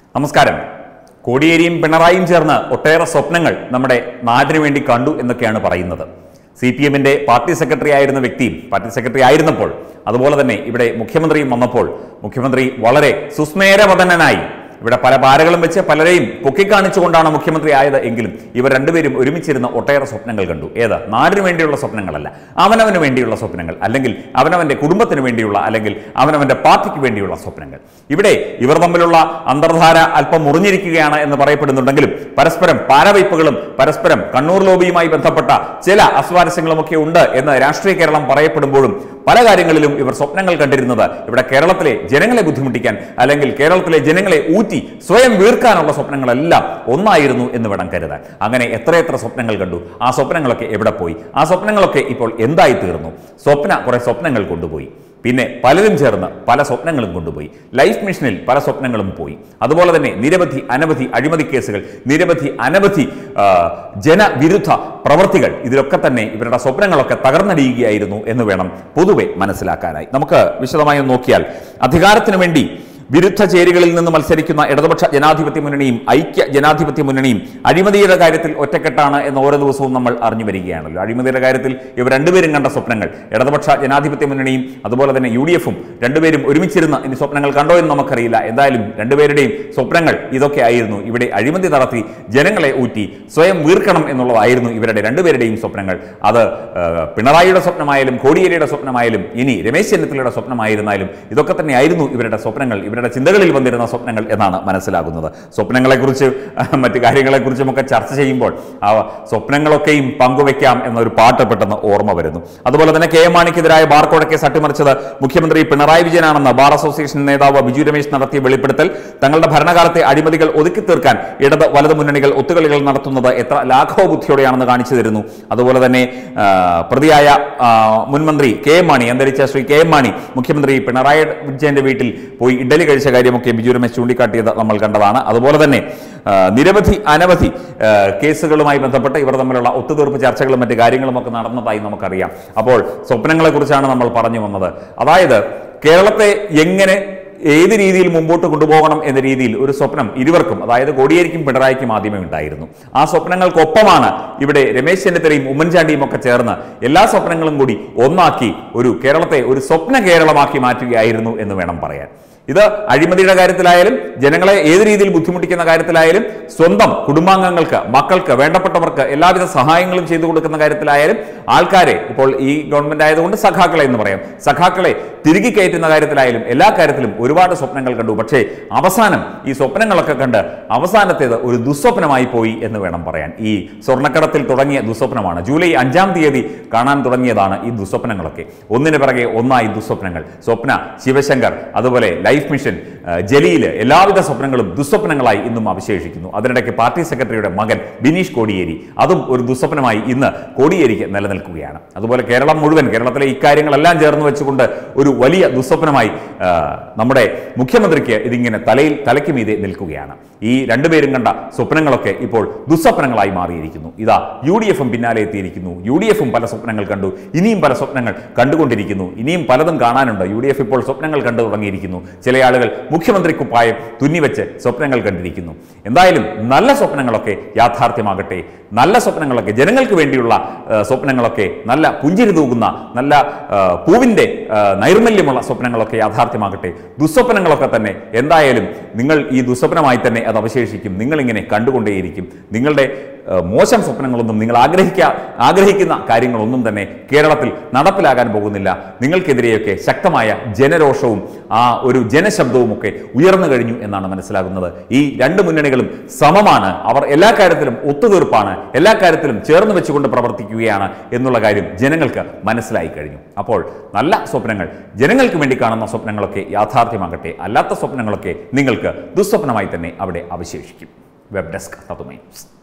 നമസ്കാരം കോടിയേരിയും പിണറായിയും ചേർന്ന് ഒട്ടേറെ സ്വപ്നങ്ങൾ നമ്മുടെ നാടിനു വേണ്ടി കണ്ടു എന്നൊക്കെയാണ് പറയുന്നത് സി പി എമ്മിന്റെ പാർട്ടി സെക്രട്ടറി ആയിരുന്ന വ്യക്തിയും പാർട്ടി സെക്രട്ടറി ആയിരുന്നപ്പോൾ അതുപോലെ തന്നെ ഇവിടെ മുഖ്യമന്ത്രിയും വന്നപ്പോൾ മുഖ്യമന്ത്രി വളരെ സുസ്മേരവദനായി ഇവിടെ പല പാരകളും വെച്ച് പലരെയും പൊക്കിക്കാണിച്ചുകൊണ്ടാണ് മുഖ്യമന്ത്രി ആയത് എങ്കിലും ഇവർ രണ്ടുപേരും ഒരുമിച്ചിരുന്ന ഒട്ടേറെ സ്വപ്നങ്ങൾ കണ്ടു ഏത് നാടിനു വേണ്ടിയുള്ള സ്വപ്നങ്ങളല്ല അവനവന് വേണ്ടിയുള്ള സ്വപ്നങ്ങൾ അല്ലെങ്കിൽ അവനവന്റെ കുടുംബത്തിന് വേണ്ടിയുള്ള അല്ലെങ്കിൽ അവനവന്റെ പാർട്ടിക്ക് വേണ്ടിയുള്ള സ്വപ്നങ്ങൾ ഇവിടെ ഇവർ തമ്മിലുള്ള അന്തർധാര അല്പം മുറിഞ്ഞിരിക്കുകയാണ് എന്ന് പറയപ്പെടുന്നുണ്ടെങ്കിലും പരസ്പരം പാരവയ്പ്പുകളും പരസ്പരം കണ്ണൂർ ലോബിയുമായി ബന്ധപ്പെട്ട ചില അസ്വാരസ്യങ്ങളുമൊക്കെ ഉണ്ട് എന്ന് രാഷ്ട്രീയ കേരളം പറയപ്പെടുമ്പോഴും പല കാര്യങ്ങളിലും ഇവർ സ്വപ്നങ്ങൾ കണ്ടിരുന്നത് ഇവിടെ കേരളത്തിലെ ജനങ്ങളെ ബുദ്ധിമുട്ടിക്കാൻ അല്ലെങ്കിൽ കേരളത്തിലെ ജനങ്ങളെ ഊറ്റി സ്വയം വീർക്കാനുള്ള സ്വപ്നങ്ങളെല്ലാം ഒന്നായിരുന്നു എന്ന് വേണം കരുതാൻ അങ്ങനെ എത്രയെത്ര സ്വപ്നങ്ങൾ കണ്ടു ആ സ്വപ്നങ്ങളൊക്കെ എവിടെ പോയി ആ സ്വപ്നങ്ങളൊക്കെ ഇപ്പോൾ എന്തായി തീർന്നു സ്വപ്ന കുറെ സ്വപ്നങ്ങൾ കൊണ്ടുപോയി പിന്നെ പലരും ചേർന്ന് പല സ്വപ്നങ്ങളും കൊണ്ടുപോയി ലൈഫ് മിഷനിൽ പല സ്വപ്നങ്ങളും പോയി അതുപോലെ തന്നെ നിരവധി അനവധി അഴിമതി കേസുകൾ നിരവധി അനവധി ആ, ജനവിരുദ്ധ പ്രവൃത്തികൾ ഇതിലൊക്കെ തന്നെ ഇവരുടെ സ്വപ്നങ്ങളൊക്കെ തകർന്നടിയുകയായിരുന്നു എന്ന് വേണം പൊതുവെ മനസ്സിലാക്കാനായി നമുക്ക് വിശദമായി ഒന്ന് നോക്കിയാൽ അധികാരത്തിനു വേണ്ടി വിരുദ്ധ ചേരികളിൽ നിന്ന് മത്സരിക്കുന്ന ഇടതുപക്ഷ ജനാധിപത്യ മുന്നണിയും ഐക്യ ജനാധിപത്യ മുന്നണിയും അഴിമതിയുടെ കാര്യത്തിൽ ഒറ്റക്കെട്ടാണ് എന്ന് ഓരോ ദിവസവും നമ്മൾ അറിഞ്ഞു വരികയാണല്ലോ അഴിമതിയുടെ കാര്യത്തിൽ ഇവർ രണ്ടുപേരും കണ്ട സ്വപ്നങ്ങൾ ഇടതുപക്ഷ ജനാധിപത്യ മുന്നണിയും അതുപോലെ തന്നെ യു ഡി എഫും രണ്ടുപേരും ഒരുമിച്ചിരുന്ന ഇനി സ്വപ്നങ്ങൾ കണ്ടോ എന്ന് നമുക്കറിയില്ല എന്തായാലും രണ്ടുപേരുടെയും സ്വപ്നങ്ങൾ ഇതൊക്കെ ആയിരുന്നു ഇവിടെ അഴിമതി നടത്തി ജനങ്ങളെ ഊറ്റി സ്വയം വീർക്കണം എന്നുള്ളതായിരുന്നു ഇവരുടെ രണ്ടുപേരുടെയും സ്വപ്നങ്ങൾ അത് ആ, പിണറായിയുടെ സ്വപ്നമായാലും കോടിയേരിയുടെ സ്വപ്നമായാലും ഇനി രമേശ് ചെന്നിത്തലയുടെ സ്വപ്നമായിരുന്നാലും ഇതൊക്കെ തന്നെയായിരുന്നു ഇവരുടെ സ്വപ്നങ്ങൾ ഇവരുടെ ചിന്തകളിൽ വന്നിരുന്ന സ്വപ്നങ്ങൾ എന്നാണ് മനസ്സിലാകുന്നത് സ്വപ്നങ്ങളെക്കുറിച്ച് ആ, മറ്റു കാര്യങ്ങളെക്കുറിച്ചും ഒക്കെ ചർച്ച ചെയ്യുമ്പോൾ ആ സ്വപ്നങ്ങളൊക്കെയും പങ്കുവെക്കാം എന്നൊരു പാട്ട് പെട്ടെന്ന് ഓർമ്മ വരുന്നു അതുപോലെ തന്നെ കെ എം മാണിക്കെതിരായ ബാർ കോഴ കേസ് അട്ടിമറിച്ചത് മുഖ്യമന്ത്രി പിണറായി വിജയനാണെന്ന് ബാർ അസോസിയേഷൻ നേതാവ് ബിജു രമേശ് നടത്തിയ വെളിപ്പെടുത്തൽ തങ്ങളുടെ ഭരണകാലത്തെ അഴിമതികൾ ഒതുക്കി തീർക്കാൻ ഇടത് വലത് മുന്നണികൾ ഒത്തുകളികൾ നടത്തുന്നത് എത്ര ലാഘവ ബുദ്ധിയോടെയാണെന്ന് കാണിച്ചു തരുന്നു അതുപോലെ തന്നെ ആ, പ്രതിയായ ആ, മുൻമന്ത്രി കെ എം മാണി അന്തരിച്ച ശ്രീ കെ എം മാണി മുഖ്യമന്ത്രി പിണറായി വിജയന്റെ വീട്ടിൽ പോയി ഇഡലി കഴിച്ച കാര്യമൊക്കെ ബിജു രമേശ് ചൂണ്ടിക്കാട്ടിയത് നമ്മൾ കണ്ടതാണ് അതുപോലെ തന്നെ ആ, നിരവധി അനവധി ആ, കേസുകളുമായി ബന്ധപ്പെട്ട് ഇവർ തമ്മിലുള്ള ഒത്തുതീർപ്പ് ചർച്ചകളും മറ്റു കാര്യങ്ങളും ഒക്കെ നടന്നതായി നമുക്കറിയാം അപ്പോൾ സ്വപ്നങ്ങളെ കുറിച്ചാണ് നമ്മൾ പറഞ്ഞു വന്നത് അതായത് കേരളത്തെ എങ്ങനെ ഏത് രീതിയിൽ മുമ്പോട്ട് കൊണ്ടുപോകണം എന്ന രീതിയിൽ ഒരു സ്വപ്നം ഇരുവർക്കും അതായത് കോടിയേരിക്കും പിണറായിക്കും ആദ്യമേ ഉണ്ടായിരുന്നു ആ സ്വപ്നങ്ങൾക്കൊപ്പമാണ് ഇവിടെ രമേശ് ചെന്നിത്തലയും ഉമ്മൻചാണ്ടിയും ഒക്കെ ചേർന്ന് എല്ലാ സ്വപ്നങ്ങളും കൂടി ഒന്നാക്കി ഒരു കേരളത്തെ ഒരു സ്വപ്ന കേരളമാക്കി മാറ്റുകയായിരുന്നു എന്ന് വേണം പറയാൻ ഇത് അഴിമതിയുടെ കാര്യത്തിലായാലും ജനങ്ങളെ ഏത് രീതിയിൽ ബുദ്ധിമുട്ടിക്കുന്ന കാര്യത്തിലായാലും സ്വന്തം കുടുംബാംഗങ്ങൾക്ക് മക്കൾക്ക് വേണ്ടപ്പെട്ടവർക്ക് എല്ലാവിധ സഹായങ്ങളും ചെയ്തു കൊടുക്കുന്ന കാര്യത്തിലായാലും ആൾക്കാരെ ഇപ്പോൾ ഈ ഗവൺമെന്റ് ആയതുകൊണ്ട് സഖാക്കളെ എന്ന് പറയാം സഖാക്കളെ തിരികെ കയറ്റുന്ന കാര്യത്തിലായാലും എല്ലാ കാര്യത്തിലും ഒരുപാട് സ്വപ്നങ്ങൾ കണ്ടു പക്ഷേ അവസാനം ഈ സ്വപ്നങ്ങളൊക്കെ കണ്ട് അവസാനത്തേത് ഒരു ദുസ്വപ്നമായി പോയി എന്ന് വേണം പറയാൻ ഈ സ്വർണ്ണക്കടത്തിൽ തുടങ്ങിയ ദുസ്വപ്നമാണ് ജൂലൈ അഞ്ചാം തീയതി കാണാൻ തുടങ്ങിയതാണ് ഈ ദുസ്വപ്നങ്ങളൊക്കെ ഒന്നിന് പിറകെ ഒന്നായി ദുസ്വപ്നങ്ങൾ സ്വപ്ന ശിവശങ്കർ അതുപോലെ ലൈഫ് മിഷൻ ആ, ജലീല് എല്ലാവിധ സ്വപ്നങ്ങളും ദുസ്വപ്നങ്ങളായി ഇന്നും അവശേഷിക്കുന്നു അതിനിടയ്ക്ക് പാർട്ടി സെക്രട്ടറിയുടെ മകൻ ബിനീഷ് കോടിയേരി അതും ഒരു ദുസ്വപ്നമായി ഇന്ന് കോടിയേരിക്ക് നിലനിൽക്കുകയാണ് അതുപോലെ കേരളം മുഴുവൻ കേരളത്തിലെ ഇക്കാര്യങ്ങളെല്ലാം ചേർന്ന് വെച്ചുകൊണ്ട് ഒരു വലിയ ദുസ്വപ്നമായി ആ, നമ്മുടെ മുഖ്യമന്ത്രിക്ക് ഇതിങ്ങനെ തലയിൽ തലയ്ക്ക് മീതെ നിൽക്കുകയാണ് ഈ രണ്ടുപേരും കണ്ട സ്വപ്നങ്ങളൊക്കെ ഇപ്പോൾ ദുസ്വപ്നങ്ങളായി മാറിയിരിക്കുന്നു ഇതാ യു ഡി എഫും പിന്നാലെ എത്തിയിരിക്കുന്നു യു ഡി എഫും പല സ്വപ്നങ്ങൾ കണ്ടു ഇനിയും പല സ്വപ്നങ്ങൾ കണ്ടുകൊണ്ടിരിക്കുന്നു ഇനിയും പലതും കാണാനുണ്ട് യു ഡി എഫ് ഇപ്പോൾ സ്വപ്നങ്ങൾ കണ്ടു തുടങ്ങിയിരിക്കുന്നു ചില ആളുകൾ മുഖ്യമന്ത്രി കുപ്പായം തുന്നിവെച്ച് സ്വപ്നങ്ങൾ കണ്ടിരിക്കുന്നു എന്തായാലും നല്ല സ്വപ്നങ്ങളൊക്കെ യാഥാർത്ഥ്യമാകട്ടെ നല്ല സ്വപ്നങ്ങളൊക്കെ ജനങ്ങൾക്ക് വേണ്ടിയുള്ള ആ, സ്വപ്നങ്ങളൊക്കെ നല്ല പുഞ്ചിരി തൂകുന്ന നല്ല ആ, പൂവിൻ്റെ ആ, നൈർമല്യമുള്ള സ്വപ്നങ്ങളൊക്കെ യാഥാർത്ഥ്യമാകട്ടെ ദുസ്വപ്നങ്ങളൊക്കെ തന്നെ എന്തായാലും നിങ്ങൾ ഈ ദുസ്വപ്നമായി തന്നെ അത് അവശേഷിക്കും നിങ്ങളിങ്ങനെ കണ്ടുകൊണ്ടേയിരിക്കും നിങ്ങളുടെ ആ, മോശം സ്വപ്നങ്ങളൊന്നും നിങ്ങൾ ആഗ്രഹിക്കാ ആഗ്രഹിക്കുന്ന കാര്യങ്ങളൊന്നും തന്നെ കേരളത്തിൽ നടപ്പിലാകാൻ പോകുന്നില്ല നിങ്ങൾക്കെതിരെയൊക്കെ ശക്തമായ ജനരോഷവും ആ ഒരു ജനശബ്ദവും ഒക്കെ ഉയർന്നു കഴിഞ്ഞു എന്നാണ് മനസ്സിലാകുന്നത് ഈ രണ്ട് മുന്നണികളും സമമാണ് അവർ എല്ലാ കാര്യത്തിലും ഒത്തുതീർപ്പാണ് എല്ലാ കാര്യത്തിലും ചേർന്ന് വെച്ചുകൊണ്ട് പ്രവർത്തിക്കുകയാണ് എന്നുള്ള കാര്യം ജനങ്ങൾക്ക് മനസ്സിലായി കഴിഞ്ഞു അപ്പോൾ നല്ല സ്വപ്നങ്ങൾ ജനങ്ങൾക്ക് വേണ്ടി കാണുന്ന സ്വപ്നങ്ങളൊക്കെ യാഥാർത്ഥ്യമാകട്ടെ അല്ലാത്ത സ്വപ്നങ്ങളൊക്കെ നിങ്ങൾക്ക് ദുസ്വപ്നമായി തന്നെ അവിടെ അവശേഷിക്കും വെബ് ഡെസ്ക് തത്തുമൈ ന്യൂസ്